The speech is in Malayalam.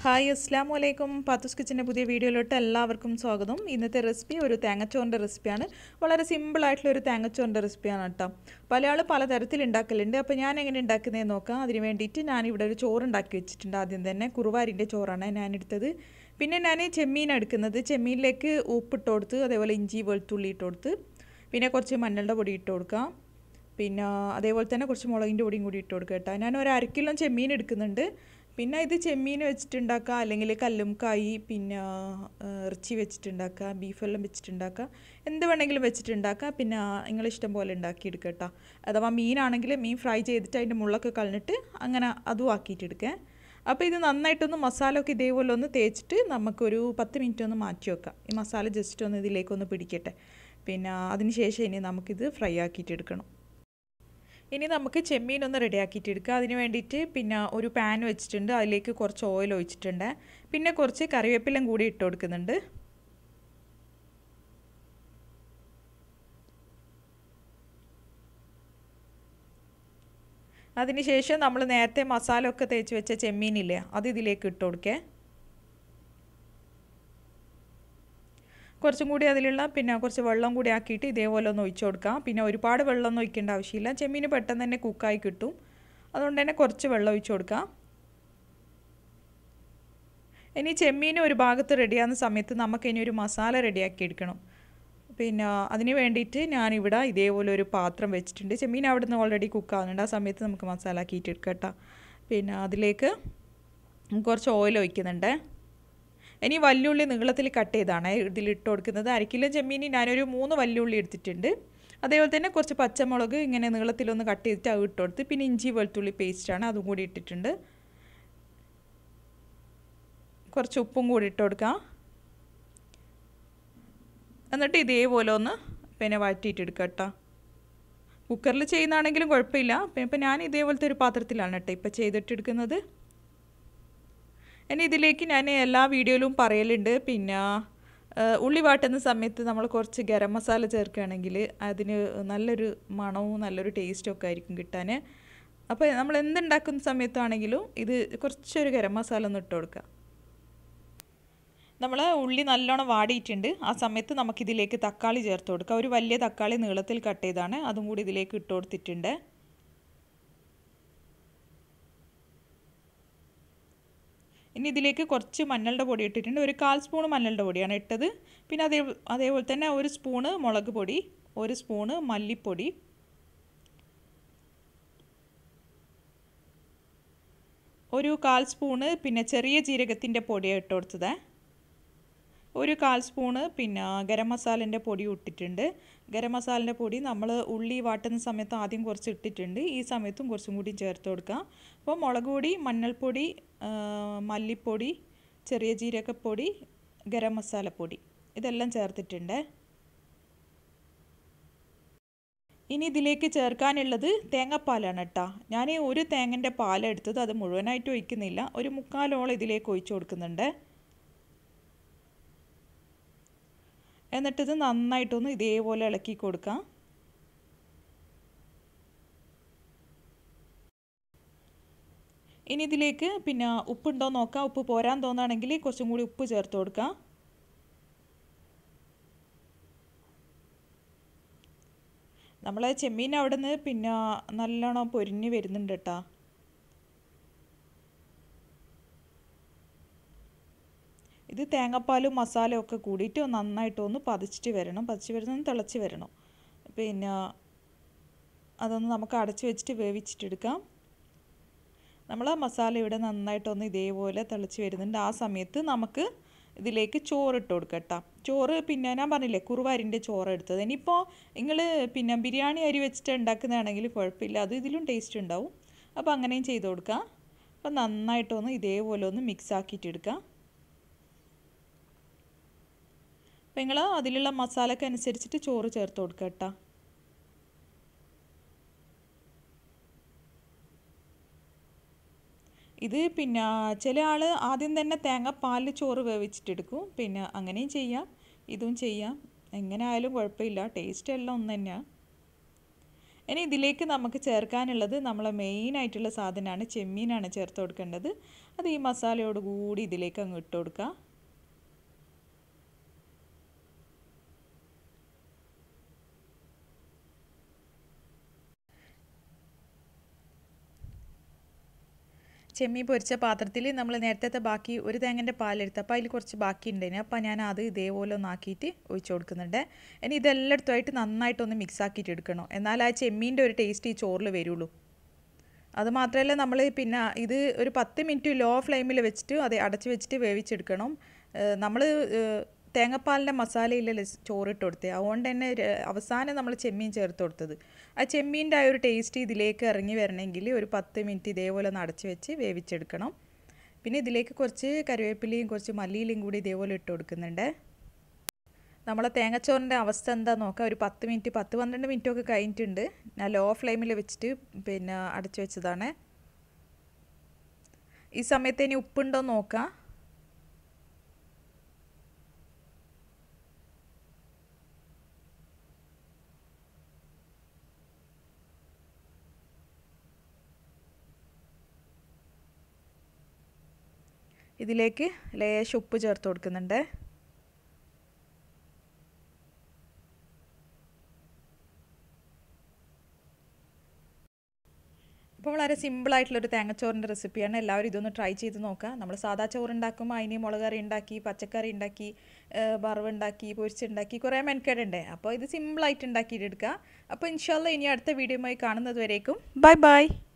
ഹായ് അസ്സാം വലൈക്കും പാത്തൂസ് കിച്ചൻ്റെ പുതിയ വീഡിയോയിലോട്ട് എല്ലാവർക്കും സ്വാഗതം ഇന്നത്തെ റെസിപ്പി ഒരു തേങ്ങച്ചോറിൻ്റെ റെസിപ്പിയാണ് വളരെ സിമ്പിളായിട്ടുള്ള ഒരു തേങ്ങച്ചോറിൻ്റെ റെസിപ്പിയാണ് കേട്ടോ പല ആൾ പലതരത്തിൽ ഉണ്ടാക്കലുണ്ട് അപ്പോൾ ഞാൻ എങ്ങനെ ഉണ്ടാക്കുന്നതെന്ന് നോക്കാം അതിന് വേണ്ടിയിട്ട് ഞാനിവിടെ ഒരു ചോറ് ഉണ്ടാക്കി വെച്ചിട്ടുണ്ട് ആദ്യം തന്നെ കുറുവാരിൻ്റെ ചോറാണ് ഞാൻ എടുത്തത് പിന്നെ ഞാൻ ചെമ്മീൻ എടുക്കുന്നത് ചെമ്മീനിലേക്ക് ഉപ്പിട്ട് കൊടുത്ത് അതേപോലെ ഇഞ്ചി വെളുത്തുള്ളി ഇട്ട് കൊടുത്ത് പിന്നെ കുറച്ച് മഞ്ഞളുടെ പൊടി ഇട്ട് കൊടുക്കാം പിന്നെ അതേപോലെ തന്നെ കുറച്ച് മുളകിൻ്റെ പൊടിയും കൂടി ഇട്ട് കൊടുക്കുക കേട്ടോ ഞാൻ ഒരു അര കിലോ ചെമ്മീൻ എടുക്കുന്നുണ്ട് പിന്നെ ഇത് ചെമ്മീൻ വെച്ചിട്ടുണ്ടാക്കുക അല്ലെങ്കിൽ കല്ലുംകായി പിന്നെ ഇറച്ചി വെച്ചിട്ടുണ്ടാക്കുക ബീഫെല്ലാം വെച്ചിട്ടുണ്ടാക്കുക എന്ത് വേണമെങ്കിലും വെച്ചിട്ടുണ്ടാക്കുക പിന്നെ നിങ്ങൾ ഇഷ്ടം പോലെ ഉണ്ടാക്കിയെടുക്കുക കേട്ടോ അഥവാ മീനാണെങ്കിൽ മീൻ ഫ്രൈ ചെയ്തിട്ട് അതിൻ്റെ മുള്ളൊക്കെ കളഞ്ഞിട്ട് അങ്ങനെ അതും ആക്കിയിട്ടെടുക്കുക അപ്പോൾ ഇത് നന്നായിട്ടൊന്ന് മസാല ഒക്കെ ഇതേപോലെ ഒന്ന് തേച്ചിട്ട് നമുക്കൊരു പത്ത് മിനിറ്റ് ഒന്ന് മാറ്റി വെക്കാം ഈ മസാല ജസ്റ്റ് ഒന്ന് ഇതിലേക്കൊന്ന് പിടിക്കട്ടെ പിന്നെ അതിന് ശേഷം ഇനി നമുക്കിത് ഫ്രൈ ആക്കിയിട്ട് എടുക്കണം ഇനി നമുക്ക് ചെമ്മീൻ ഒന്ന് റെഡിയാക്കിയിട്ട് എടുക്കുക അതിന് വേണ്ടിയിട്ട് പിന്നെ ഒരു പാൻ വെച്ചിട്ടുണ്ട് അതിലേക്ക് കുറച്ച് ഓയിൽ ഒഴിച്ചിട്ടുണ്ട് പിന്നെ കുറച്ച് കറിവേപ്പിലും കൂടി ഇട്ട് കൊടുക്കുന്നുണ്ട് അതിനുശേഷം നമ്മൾ നേരത്തെ മസാല ഒക്കെ തേച്ച് വെച്ച ചെമ്മീനില്ലേ അത് ഇതിലേക്ക് ഇട്ട് കൊടുക്കേ കുറച്ചും കൂടി അതിലുള്ള പിന്നെ കുറച്ച് വെള്ളം കൂടി ആക്കിയിട്ട് ഇതേപോലെ ഒന്ന് ഒഴിച്ചു കൊടുക്കാം പിന്നെ ഒരുപാട് വെള്ളം ഒന്നും ഒഴിക്കേണ്ട ആവശ്യമില്ല ചെമ്മീൻ പെട്ടെന്ന് തന്നെ കുക്കായി കിട്ടും അതുകൊണ്ട് തന്നെ കുറച്ച് വെള്ളം ഒഴിച്ചു കൊടുക്കാം ഇനി ചെമ്മീൻ ഒരു ഭാഗത്ത് റെഡിയാകുന്ന സമയത്ത് നമുക്ക് ഇനി ഒരു മസാല റെഡിയാക്കി എടുക്കണം പിന്നെ അതിന് വേണ്ടിയിട്ട് ഞാനിവിടെ ഇതേപോലെ ഒരു പാത്രം വെച്ചിട്ടുണ്ട് ചെമ്മീൻ അവിടെ നിന്ന് ഓൾറെഡി കുക്കാവുന്നുണ്ട് ആ സമയത്ത് നമുക്ക് മസാല ആക്കിയിട്ട് എടുക്കാം കേട്ടോ പിന്നെ അതിലേക്ക് കുറച്ച് ഓയിൽ ഒഴിക്കുന്നുണ്ട് ഇനി വല്യുള്ളി നീളത്തിൽ കട്ട് ചെയ്താണ് ഇതിൽ ഇട്ട് കൊടുക്കുന്നത് അര കിലോ ചെമ്മീനി ഞാനൊരു മൂന്ന് വല്യുള്ളി എടുത്തിട്ടുണ്ട് അതേപോലെ തന്നെ കുറച്ച് പച്ചമുളക് ഇങ്ങനെ നീളത്തിലൊന്ന് കട്ട് ചെയ്തിട്ട് അത് ഇട്ട് കൊടുത്ത് പിന്നെ ഇഞ്ചി വെളുത്തുള്ളി പേസ്റ്റാണ് അതും കൂടി ഇട്ടിട്ടുണ്ട് കുറച്ച് ഉപ്പും കൂടി ഇട്ട് കൊടുക്കാം എന്നിട്ട് ഇതേപോലെ ഒന്ന് പിന്നെ വഴറ്റിയിട്ട് എടുക്കാം കേട്ടോ കുക്കറിൽ ചെയ്യുന്നതാണെങ്കിലും കുഴപ്പമില്ല ഇപ്പം ഞാൻ ഇതേപോലത്തെ ഒരു പാത്രത്തിലാണ് കേട്ടോ ഇപ്പം ചെയ്തിട്ടെടുക്കുന്നത് ഇനി ഇതിലേക്ക് ഞാൻ എല്ലാ വീഡിയോയിലും പറയലുണ്ട് പിന്നെ ഉള്ളി വാട്ടുന്ന സമയത്ത് നമ്മൾ കുറച്ച് ഗരം മസാല ചേർക്കുകയാണെങ്കിൽ അതിന് നല്ലൊരു മണവും നല്ലൊരു ടേസ്റ്റും ഒക്കെ ആയിരിക്കും കിട്ടാൻ അപ്പോൾ നമ്മൾ എന്തുണ്ടാക്കുന്ന സമയത്താണെങ്കിലും ഇത് കുറച്ചൊരു ഗരം മസാല ഒന്ന് ഇട്ട് കൊടുക്കുക നമ്മൾ ഉള്ളി നല്ലോണം വാടിയിട്ടുണ്ട് ആ സമയത്ത് നമുക്കിതിലേക്ക് തക്കാളി ചേർത്ത് കൊടുക്കുക ഒരു വലിയ തക്കാളി നീളത്തിൽ കട്ട് ചെയ്താണ് അതും കൂടി ഇതിലേക്ക് ഇട്ട് കൊടുത്തിട്ടുണ്ട് ഇനി ഇതിലേക്ക് കുറച്ച് മഞ്ഞളുടെ പൊടി ഇട്ടിട്ടുണ്ട് ഒരു കാൽ സ്പൂൺ മഞ്ഞളുടെ പൊടിയാണ് ഇട്ടത് പിന്നെ അതേ അതേപോലെ തന്നെ ഒരു സ്പൂണ് മുളക് പൊടി ഒരു സ്പൂണ് മല്ലിപ്പൊടി ഒരു കാൽ സ്പൂണ് പിന്നെ ചെറിയ ജീരകത്തിൻ്റെ പൊടിയാണ് ഇട്ട് കൊടുത്തത് ഒരു കാൽ സ്പൂണ് പിന്നെ ഗരം മസാലേൻ്റെ പൊടി ഇട്ടിട്ടുണ്ട് ഗരം മസാലേൻ്റെ പൊടി നമ്മൾ ഉള്ളി വാട്ടുന്ന സമയത്ത് ആദ്യം കുറച്ച് ഇട്ടിട്ടുണ്ട് ഈ സമയത്തും കുറച്ചും കൂടി ചേർത്ത് കൊടുക്കാം അപ്പോൾ മുളക് പൊടി മഞ്ഞൾപ്പൊടി മല്ലിപ്പൊടി ചെറിയ ജീരകപ്പൊടി ഗരം മസാലപ്പൊടി ഇതെല്ലാം ചേർത്തിട്ടുണ്ട് ഇനി ഇതിലേക്ക് ചേർക്കാനുള്ളത് തേങ്ങാപ്പാലാണ് കേട്ടോ ഞാൻ ഒരു തേങ്ങൻ്റെ പാലെടുത്തത് അത് മുഴുവനായിട്ട് ഒഴിക്കുന്നില്ല ഒരു മുക്കാലോളം ഇതിലേക്ക് ഒഴിച്ചു കൊടുക്കുന്നുണ്ട് എന്നിട്ടിത് നന്നായിട്ടൊന്ന് ഇതേപോലെ ഇളക്കി കൊടുക്കാം ഇനി ഇതിലേക്ക് പിന്നെ ഉപ്പുണ്ടോ നോക്കാം ഉപ്പ് പോരാൻ തോന്നുകയാണെങ്കിൽ കുറച്ചും കൂടി ഉപ്പ് ചേർത്ത് കൊടുക്കാം നമ്മൾ ചെമ്മീൻ അവിടെ നിന്ന് പിന്നെ നല്ലോണം പൊരിഞ്ഞ് വരുന്നുണ്ട് കേട്ടോ ഇത് തേങ്ങാപ്പാലും മസാലയും ഒക്കെ കൂടിയിട്ട് നന്നായിട്ട് ഒന്ന് പതിച്ചിട്ട് വരണം പതിച്ച് വരുന്നത് തിളച്ച് വരണം പിന്നെ അതൊന്ന് നമുക്ക് അടച്ച് വെച്ചിട്ട് വേവിച്ചിട്ടെടുക്കാം നമ്മൾ മസാല ഇവിടെ നന്നായിട്ടൊന്ന് ഇതേപോലെ തിളച്ച് വരുന്നുണ്ട് ആ സമയത്ത് നമുക്ക് ഇതിലേക്ക് ചോറ് ഇട്ട് കൊടുക്കട്ടോ ചോറ് പിന്നെ ഞാൻ പറഞ്ഞില്ലേ കുറുവാരിൻ്റെ ചോറ് എടുത്തത് ഇനിയിപ്പോൾ നിങ്ങൾ പിന്നെ ബിരിയാണി അരി വെച്ചിട്ട് ഉണ്ടാക്കുന്നതാണെങ്കിൽ കുഴപ്പമില്ല അത് ഇതിലും ടേസ്റ്റ് ഉണ്ടാവും അപ്പോൾ അങ്ങനെയും ചെയ്ത് കൊടുക്കാം അപ്പോൾ നന്നായിട്ടൊന്ന് ഇതേപോലെ ഒന്ന് മിക്സ് ആക്കിയിട്ട് എടുക്കാം അപ്പോൾ നിങ്ങൾ അതിലുള്ള മസാലയ്ക്ക് അനുസരിച്ചിട്ട് ചോറ് ചേർത്ത് കൊടുക്കുക കേട്ടോ ഇത് പിന്നെ ചില ആൾ ആദ്യം തന്നെ തേങ്ങാപ്പാൽ ചോറ് വേവിച്ചിട്ടെടുക്കും പിന്നെ അങ്ങനെയും ചെയ്യാം ഇതും ചെയ്യാം എങ്ങനെ ആയാലും കുഴപ്പമില്ല ടേസ്റ്റ് എല്ലാം ഒന്ന് തന്നെയാണ് ഇനി ഇതിലേക്ക് നമുക്ക് ചേർക്കാനുള്ളത് നമ്മളെ മെയിൻ ആയിട്ടുള്ള സാധനമാണ് ചെമ്മീനാണ് ചേർത്ത് കൊടുക്കേണ്ടത് അത് ഈ മസാലയോട് കൂടി ഇതിലേക്ക് അങ്ങ് ഇട്ട് കൊടുക്കുക ചെമ്മീൻ പൊരിച്ച പാത്രത്തിൽ നമ്മൾ നേരത്തെ ബാക്കി ഒരു തേങ്ങൻ്റെ പാലെടുത്ത് അപ്പോൾ അതിൽ കുറച്ച് ബാക്കി ഉണ്ടായിന് അപ്പോൾ ഞാൻ അത് ഇതേപോലെ ഒന്ന് ആക്കിയിട്ട് ഒഴിച്ച് കൊടുക്കുന്നുണ്ട് ഇനി ഇതെല്ലായിടത്തുമായിട്ട് നന്നായിട്ടൊന്ന് മിക്സ് ആക്കിയിട്ട് എടുക്കണം എന്നാൽ ആ ചെമ്മീൻ്റെ ഒരു ടേസ്റ്റ് ഈ ചോറിൽ വരുള്ളൂ അത് മാത്രമല്ല നമ്മൾ പിന്നെ ഇത് ഒരു പത്ത് മിനിറ്റ് ലോ ഫ്ലെയിമിൽ വെച്ചിട്ട് അത് അടച്ച് വെച്ചിട്ട് വേവിച്ചെടുക്കണം നമ്മൾ തേങ്ങാപ്പാലിൻ്റെ മസാലയില്ലല്ലേ ചോറിട്ട് കൊടുത്തത് അതുകൊണ്ട് തന്നെ അവസാനം നമ്മൾ ചെമ്മീൻ ചേർത്ത് കൊടുത്തത് ആ ചെമ്മീൻ്റെ ആ ഒരു ടേസ്റ്റ് ഇതിലേക്ക് ഇറങ്ങി വരണമെങ്കിൽ ഒരു പത്ത് മിനിറ്റ് ഇതേപോലെ ഒന്ന് അടച്ച് വെച്ച് വേവിച്ചെടുക്കണം പിന്നെ ഇതിലേക്ക് കുറച്ച് കറിവേപ്പിലയും കുറച്ച് മല്ലിയിലയും കൂടി ഇതേപോലെ ഇട്ട് കൊടുക്കുന്നുണ്ട് നമ്മളെ തേങ്ങച്ചോറിൻ്റെ അവസ്ഥ എന്താ നോക്കാം ഒരു പത്ത് മിനിറ്റ് പത്ത് പന്ത്രണ്ട് മിനിറ്റ് ഒക്കെ കഴിഞ്ഞിട്ടുണ്ട് ഞാൻ ലോ ഫ്ലെയിമിൽ വെച്ചിട്ട് പിന്നെ അടച്ചു വെച്ചതാണ് ഈ സമയത്ത് ഇനി ഉപ്പുണ്ടോ നോക്കാം ഇതിലേക്ക് ലേശം ഉപ്പ് ചേർത്ത് കൊടുക്കുന്നുണ്ട് അപ്പോൾ വളരെ സിമ്പിളായിട്ടുള്ളൊരു തേങ്ങച്ചോറിൻ്റെ റെസിപ്പിയാണ് എല്ലാവരും ഇതൊന്ന് ട്രൈ ചെയ്ത് നോക്കുക നമ്മൾ സാധാ ചോറ് ഉണ്ടാക്കുമ്പോൾ അതിന് മുളക് കറി ഉണ്ടാക്കി പച്ചക്കറി ഉണ്ടാക്കി വറവ് ഉണ്ടാക്കി പൊരിച്ചുണ്ടാക്കി കുറേ മെനക്കേടുണ്ട് അപ്പോൾ ഇത് സിമ്പിളായിട്ട് ഉണ്ടാക്കിയിട്ട് എടുക്കുക അപ്പോൾ ഇൻഷാല്ല ഇനി അടുത്ത വീഡിയോയുമായി കാണുന്നത് വരേക്കും ബൈ ബൈ